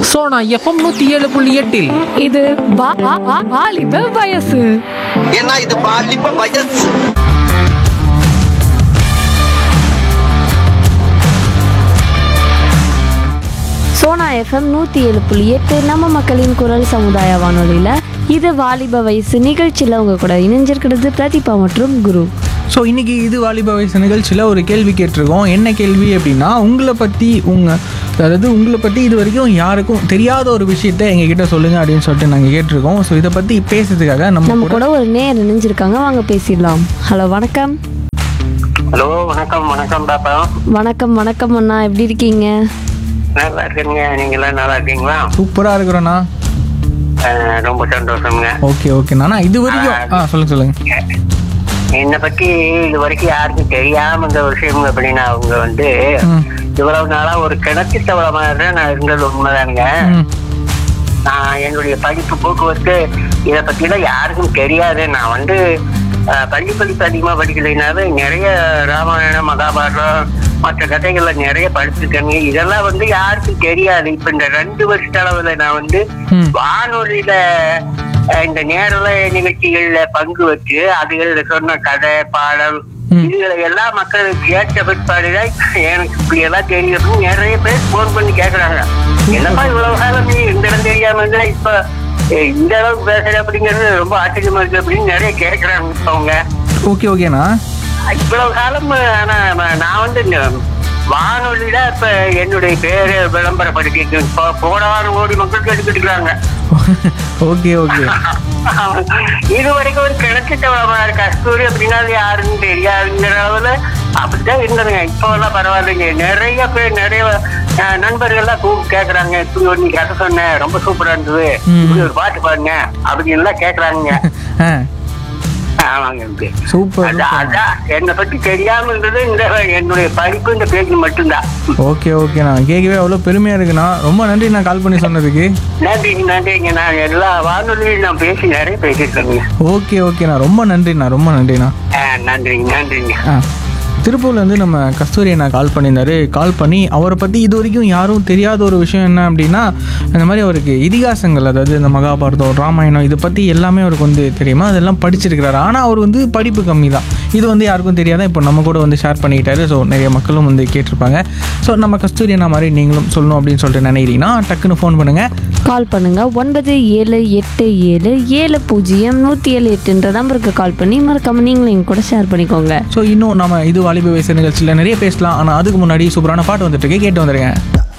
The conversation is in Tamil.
சோனா எஃப்எம் நூத்தி ஏழு புள்ளி எட்டில் இது வா- வா- வா- வாலிப வயசு ஏன்னா இது பாலிப்ப வயசு சோனா எஃப்எம் நூற்றி ஏழு புள்ளி எட்டு நம்ம மக்களின் குரல் சமுதாய வானொலியில் இது வாலிப வயசு நிகழ்ச்சியில் உங்க கூட இணைஞ்சிருக்கிறது பிரதீபா மற்றும் குரு ஸோ இன்றைக்கி இது வாலிப வயசு நிகழ்ச்சியில் ஒரு கேள்வி கேட்டிருக்கோம் என்ன கேள்வி அப்படின்னா உங்களை பற்றி உங்கள் அதாவது உங்களை பற்றி இது வரைக்கும் யாருக்கும் தெரியாத ஒரு விஷயத்த எங்ககிட்ட சொல்லுங்கள் அப்படின்னு சொல்லிட்டு நாங்கள் கேட்டிருக்கோம் ஸோ இதை பற்றி பேசுறதுக்காக நம்ம நம்ம கூட கூட ஒரு நேர் இணைஞ்சிருக்காங்க வாங்க பேசிடலாம் ஹலோ வணக்கம் ஹலோ வணக்கம் வணக்கம் பாப்பா வணக்கம் வணக்கம் அண்ணா எப்படி இருக்கீங்க நல்லா இருக்கீங்க நீங்க எல்லாம் நல்லா இருக்கீங்களா சூப்பராக இருக்கிறோண்ணா அஹ், ரொம்ப சந்தோஷம்ங்க ஓகே ஓகேண்ணா இது வரைக்கும் ஆ சொல்லுங்கள் சொல்லுங்கள் என்னை பத்தி இது வரைக்கும் யாருக்கும் தெரியாம இந்த விஷயம் அப்படின்னா அவங்க வந்து ம். இவ்வளவு நாளா ஒரு கிணத்து தவளை மாதிரி தான் நான் இருந்தது உண்மைதானுங்க ம் நான் என்னுடைய படிப்பு போக்குவரத்து இதை பத்திலாம் யாருக்கும் தெரியாது நான் வந்து அஹ், பள்ளி படிப்பு அதிகமா படிக்கலைனாலும் நிறைய ராமாயணம் மகாபாரதம் மற்ற கதைகள்ல நிறைய படிச்சிருக்கேங்க இதெல்லாம் வந்து யாருக்கும் தெரியாது இப்ப இந்த ரெண்டு வருஷ அளவுல நான் வந்து ம். வானொலியில அஹ், இந்த நேரல நிகழ்ச்சிகள்ல பங்கு வச்சு அதுகள்ல சொன்ன கதை பாடல் ம். இதுகளை எல்லா மக்களுக்கு கேட்ட பிற்பாடுதான் எனக்கு இப்படி எல்லாம் தெரியும் நிறைய பேர் போன் பண்ணி கேக்குறாங்க என்னப்பா இவ்வளவு காலம் நீ இந்த இடம் தெரியாம இருந்தா இப்ப அஹ், இந்த அளவுக்கு பேசுற அப்படிங்கிறது ரொம்ப ஆச்சரியமா இருக்கு அப்படின்னு நிறைய கேக்குறாங்க இப்ப அவங்க ஓகே ஓகேண்ணா இவ்வளவு காலம் ஆனா ம- நான் வந்து இந்த வானொலியில இப்ப என்னுடைய பேரை விளம்பரப்படுத்தி இப்போ போடாத கோடி மக்கள் கேட்டுக்கிட்டு இருக்காங்க ஓகே ஓகே இது வரைக்கும் ஒரு கிணச்சிட்ட கஸ்தூரி அப்படின்னா அது யாருன்னு தெரியாதுங்கிற அளவுல அப்படிதான் இருந்ததுங்க இப்போ எல்லாம் பரவாயில்லைங்க நிறைய பேர் நிறைய அஹ், நண்பர்கள்லாம் கூப்பிட்டு கேக்குறாங்க இப்படி ஒரு நீ கதை சொன்ன ரொம்ப சூப்பரா இருந்தது ம். இப்படி ஒரு பாட்டு பாருங்க அப்படின்னு எல்லாம் கேக்குறாங்க ஆ ஆமாங்க எனக்கு. சூப்பர் அதான் சூப்பர் அதான் என்னை பத்தி தெரியாம இருந்தது இந்த என்னுடைய படிப்பு இந்த பேச்சு மட்டும்தான் ஓகே ஓகேண்ணா கேட்கவே அவ்வளோ பெருமையாக இருக்குண்ணா ரொம்ப நன்றி நான் கால் பண்ணி சொன்னதுக்கு நன்றி நன்றிங்க நான் எல்லா வானொலியும் நான் பேசி நிறைய பேசியிருக்கேங்க ஓகே ஓகேண்ணா ரொம்ப நன்றிண்ணா ரொம்ப நன்றிண்ணா ஆ, நன்றிங்க நன்றிங்க ஆ திருப்பூர்லேருந்து நம்ம கஸ்தூரி அண்ணா கால் பண்ணியிருந்தாரு கால் பண்ணி அவரை பற்றி இது வரைக்கும் யாரும் தெரியாத ஒரு விஷயம் என்ன அப்படின்னா இந்த மாதிரி அவருக்கு இதிகாசங்கள் அதாவது இந்த மகாபாரதம் ராமாயணம் இதை பற்றி எல்லாமே அவருக்கு வந்து தெரியுமா அதெல்லாம் படிச்சிருக்கிறாரு ஆனால் அவர் வந்து படிப்பு கம்மி தான் இது வந்து யாருக்கும் தெரியாத இப்போ நம்ம கூட வந்து ஷேர் பண்ணிக்கிட்டாரு ஸோ நிறைய மக்களும் வந்து கேட்டிருப்பாங்க ஸோ நம்ம கஸ்தூரி அண்ணா மாதிரி நீங்களும் சொல்லணும் அப்படின்னு சொல்லிட்டு நினைக்கிறீங்கன்னா டக்குன்னு ஃபோன் பண்ணுங்கள் கால் பண்ணுங்க ஒன்பது ஏழு எட்டு ஏழு ஏழு பூஜ்ஜியம் நூற்றி ஏழு எட்டுன்ற நம்பருக்கு கால் பண்ணி மறக்காம நீங்களும் எங்க கூட ஷேர் பண்ணிக்கோங்க ஸோ இன்னும் நம்ம இது வாலிப வயசு நிகழ்ச்சியில் நிறைய பேசலாம் ஆனால் அதுக்கு முன்னாடி சூப்பரான பாட்டு வந்துட்டு இருக்கு கேட்டு வந்துடுங்க